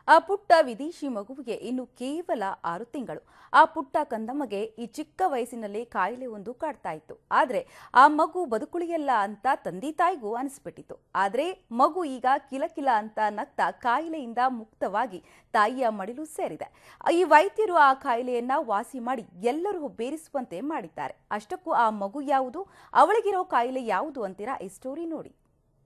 ಆ ಪುಟ್ಟ ವಿದೇಶಿ ಮಗುವಿಗೆ ಇನ್ನು ಕೇವಲ ಆರು ತಿಂಗಳು ಆ ಪುಟ್ಟ ಕಂದಮ್ಮಗೆ ಈ ಚಿಕ್ಕ ವಯಸ್ಸಿನಲ್ಲಿ ಕಾಯಿಲೆ ಒಂದು ಕಾಡ್ತಾ ಇತ್ತು ಆದ್ರೆ ಆ ಮಗು ಬದುಕುಳಿಯಲ್ಲ ಅಂತ ತಂದೆ ತಾಯಿಗೂ ಅನಿಸ್ಬಿಟ್ಟಿತ್ತು ಆದ್ರೆ ಮಗು ಈಗ ಕಿಲಕಿಲ ಅಂತ ನಗ್ತಾ ಕಾಯಿಲೆಯಿಂದ ಮುಕ್ತವಾಗಿ ತಾಯಿಯ ಮಡಿಲು ಸೇರಿದೆ ಈ ವೈದ್ಯರು ಆ ಕಾಯಿಲೆಯನ್ನ ವಾಸಿ ಮಾಡಿ ಎಲ್ಲರೂ ಬೇರಿಸುವಂತೆ ಮಾಡಿದ್ದಾರೆ ಅಷ್ಟಕ್ಕೂ ಆ ಮಗು ಯಾವುದು ಅವಳಿಗಿರೋ ಕಾಯಿಲೆ ಯಾವುದು ಅಂತೀರಾ ಈ ಸ್ಟೋರಿ ನೋಡಿ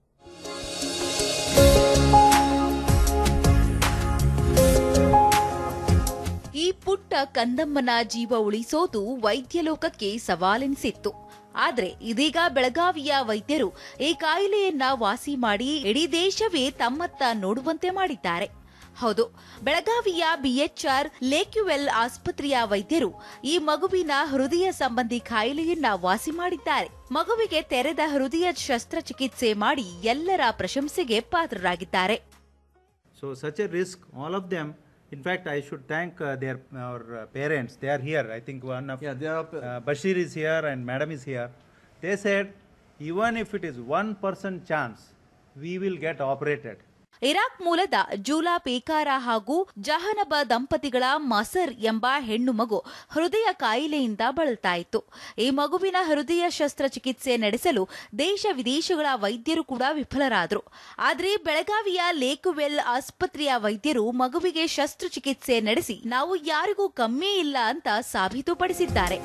ಈ ಪುಟ್ಟ ಕಂದಮ್ಮನ ಜೀವ ಉಳಿಸೋದು ವೈದ್ಯ ಲೋಕಕ್ಕೆ ಸವಾಲೆನಿಸಿತ್ತು ಆದ್ರೆ ಇದೀಗ ಬೆಳಗಾವಿಯ ವೈದ್ಯರು ಈ ಕಾಯಿಲೆಯನ್ನ ವಾಸಿ ಮಾಡಿ ಇಡೀ ದೇಶವೇ ತಮ್ಮತ್ತ ನೋಡುವಂತೆ ಮಾಡಿದ್ದಾರೆ ಹೌದು ಬೆಳಗಾವಿಯ ಬಿಎಚ್ಆರ್ ಲೇಕ್ಯುವೆಲ್ ಆಸ್ಪತ್ರೆಯ ವೈದ್ಯರು ಈ ಮಗುವಿನ ಹೃದಯ ಸಂಬಂಧಿ ಕಾಯಿಲೆಯನ್ನ ವಾಸಿ ಮಾಡಿದ್ದಾರೆ ಮಗುವಿಗೆ ತೆರೆದ ಹೃದಯ ಶಸ್ತ್ರಚಿಕಿತ್ಸೆ ಮಾಡಿ ಎಲ್ಲರ ಪ್ರಶಂಸೆಗೆ ಪಾತ್ರರಾಗಿದ್ದಾರೆ So such a risk, all of them. In fact, I should thank uh, their our uh, parents. They are here. I think one of Yeah, they are. uh, Bashir is here and Madam is here. They said, even if it is one percent chance, we will get operated. Iraq ಮೂಲದ ಜೂಲಾ ಪೇಕಾರ ಹಾಗೂ ಜಹನಬ ದಂಪತಿಗಳ ಮಸರ್ ಎಂಬ ಹೆಣ್ಣು ಮಗು ಹೃದಯ ಕಾಯಿಲೆಯಿಂದ ಬಳಲ್ತಾ ಇತ್ತು ಈ ಮಗುವಿನ ಹೃದಯ ಶಸ್ತ್ರಚಿಕಿತ್ಸೆ ನಡೆಸಲು ದೇಶ ವಿದೇಶಗಳ ವೈದ್ಯರು ಕೂಡ ವಿಫಲರಾದರು ಆದರೆ ಬೆಳಗಾವಿಯ ಲೇಕುವೆಲ್ ಆಸ್ಪತ್ರೆಯ ವೈದ್ಯರು ಮಗುವಿಗೆ ಶಸ್ತ್ರಚಿಕಿತ್ಸೆ ನಡೆಸಿ ನಾವು ಯಾರಿಗೂ ಕಮ್ಮಿ ಇಲ್ಲ ಅಂತ ಸಾಬೀತುಪಡಿಸಿದ್ದಾರೆ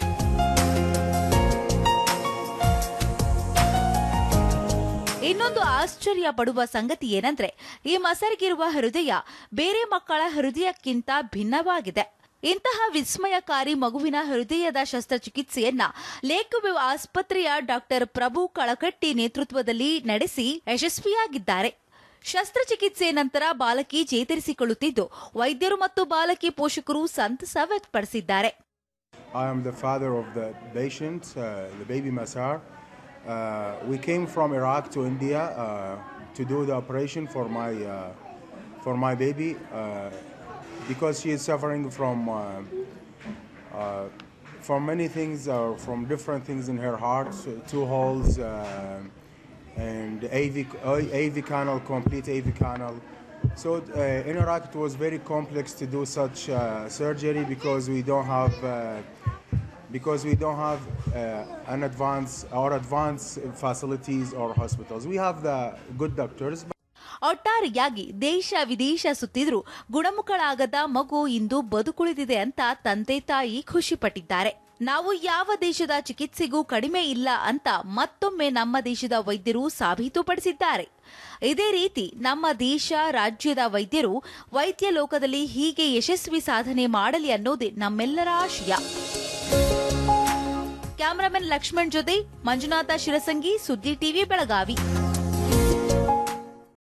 ಇನ್ನೊಂದು ಆಶ್ಚರ್ಯ ಪಡುವ ಸಂಗತಿ ಏನಂದ್ರೆ ಈ ಮಸರಿಗಿರುವ ಹೃದಯ ಬೇರೆ ಮಕ್ಕಳ ಹೃದಯಕ್ಕಿಂತ ಭಿನ್ನವಾಗಿದೆ ಇಂತಹ ವಿಸ್ಮಯಕಾರಿ ಮಗುವಿನ ಹೃದಯದ ಶಸ್ತ್ರಚಿಕಿತ್ಸೆಯನ್ನ ಲೇಕುವೆ ಆಸ್ಪತ್ರೆಯ ಡಾಕ್ಟರ್ ಪ್ರಭು ಕಳಕಟ್ಟಿ ನೇತೃತ್ವದಲ್ಲಿ ನಡೆಸಿ ಯಶಸ್ವಿಯಾಗಿದ್ದಾರೆ ಶಸ್ತ್ರಚಿಕಿತ್ಸೆ ನಂತರ ಬಾಲಕಿ ಚೇತರಿಸಿಕೊಳ್ಳುತ್ತಿದ್ದು ವೈದ್ಯರು ಮತ್ತು ಬಾಲಕಿ ಪೋಷಕರು ಸಂತಸ ವ್ಯಕ್ತಪಡಿಸಿದ್ದಾರೆ I am the father of the patient, uh, the baby Masar. Uh, we came from Iraq to India uh, to do the operation for my uh, for my baby uh, because she is suffering from uh, uh, from many things, uh, from different things in her heart, so two holes. Uh, and AV, AV canal, complete AV canal. So uh, in Iraq it was very complex to do such uh, surgery because we don't have uh, because we don't have uh, an advance or advanced facilities or hospitals. We have the good doctors. ಒಟ್ಟಾರೆಯಾಗಿ ದೇಶ ವಿದೇಶ ಸುತ್ತಿದ್ರೂ ಗುಣಮುಖಳಾಗದ ಮಗು ಇಂದು ಬದುಕುಳಿದಿದೆ ಅಂತ ತಂದೆ ತಾಯಿ ಖುಷಿಪಟ್ಟಿದ್ದಾರೆ ನಾವು ಯಾವ ದೇಶದ ಚಿಕಿತ್ಸೆಗೂ ಕಡಿಮೆ ಇಲ್ಲ ಅಂತ ಮತ್ತೊಮ್ಮೆ ನಮ್ಮ ದೇಶದ ವೈದ್ಯರು ಸಾಬೀತುಪಡಿಸಿದ್ದಾರೆ ಇದೇ ರೀತಿ ನಮ್ಮ ದೇಶ ರಾಜ್ಯದ ವೈದ್ಯರು ವೈದ್ಯ ಲೋಕದಲ್ಲಿ ಹೀಗೆ ಯಶಸ್ವಿ ಸಾಧನೆ ಮಾಡಲಿ ಅನ್ನೋದೇ ನಮ್ಮೆಲ್ಲರ ಆಶಯ ಕ್ಯಾಮರಾಮನ್ ಲಕ್ಷ್ಮಣ್ ಜೊತೆ ಮಂಜುನಾಥ ಶಿರಸಂಗಿ ಸುದ್ದಿ ಟಿವಿ ಬೆಳಗಾವಿ